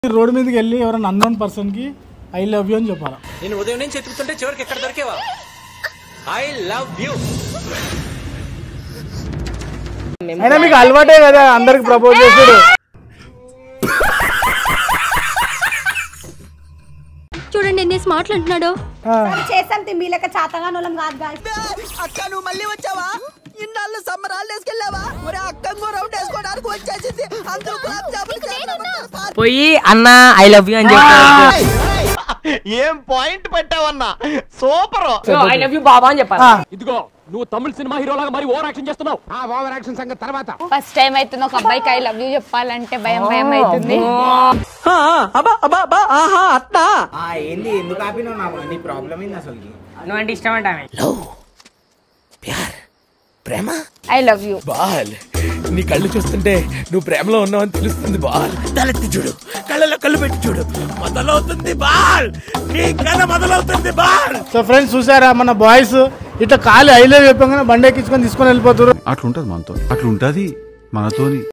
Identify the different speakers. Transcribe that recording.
Speaker 1: Road మీదకి వెళ్ళి ఎవరైనా అన్నోన్ పర్సన్ కి ఐ లవ్ యూ అని చెప్పాలి
Speaker 2: నేను ఉదయం నుంచి ఎత్తుకుతుంటే చివరికి ఎక్కడ దొరికేవా ఐ లవ్ యూ
Speaker 1: అయినా మీకు అలవాటే కదా అందరికి ప్రపోజ్ చేసాడు
Speaker 3: చూడండి ఎన్ని స్మార్ట్లు అంటున్నాడు
Speaker 4: చేస్తాం తిమ్మి లెక్క చాతగానోళ్ళం కాదు గాయస్
Speaker 5: అక్క నువ్వు మళ్ళీ వచ్చావా ఇన్నాళ్ళు సమ్మర్ హాలిడేస్ వెళ్ళావా ఒరే అక్క ఇంకో రౌండ్ వేసుకోవడానికి వచ్చేసింది అందరూ గులాబ్ జాములు చేస్తామంటారు.
Speaker 6: పోయి అన్న ఐ లవ్ యూ అని చెప్పి
Speaker 7: ఏం పాయింట్ పెట్టావన్నా సూపర్
Speaker 6: ఐ లవ్ యూ బాబా అని చెప్పాలి
Speaker 8: ఇదిగో నువ్వు తమిళ సినిమా హీరోలాగా మరి ఓవర్ యాక్షన్ చేస్తున్నావు ఆ ఓవర్ యాక్షన్ సంగతి తర్వాత
Speaker 9: ఫస్ట్ టైం అవుతుంది ఒక అబ్బాయికి ఐ లవ్ యూ చెప్పాలంటే భయం భయం అవుతుంది
Speaker 5: ఆ, అబ్బా అబ్బా అబ్బా ఆహా అత్తా
Speaker 6: ఏంది ఎందుకు ఆపినావు నీ ప్రాబ్లం ఏంది అసలు నువ్వు అంటే ఇష్టం అంట
Speaker 9: ఐ లవ్ యూ
Speaker 2: బాల్ నీ కళ్ళు చూస్తుంటే నువ్వు ప్రేమలో ఉన్నావని తెలుస్తుంది బాల్ తలెత్తి చూడు కళ్ళలో కళ్ళు పెట్టి చూడు మొదలవుతుంది బాల్ నీ కళ మొదలవుతుంది బాల్
Speaker 1: సో ఫ్రెండ్స్ చూసారా మన బాయ్స్ ఇట్లా ఖాళీ ఐ లవ్ చెప్పగానే బండి ఎక్కించుకొని తీసుకొని వెళ్ళిపోతారు
Speaker 10: అట్లుంటది మనతో అట్లుంటది మనతోని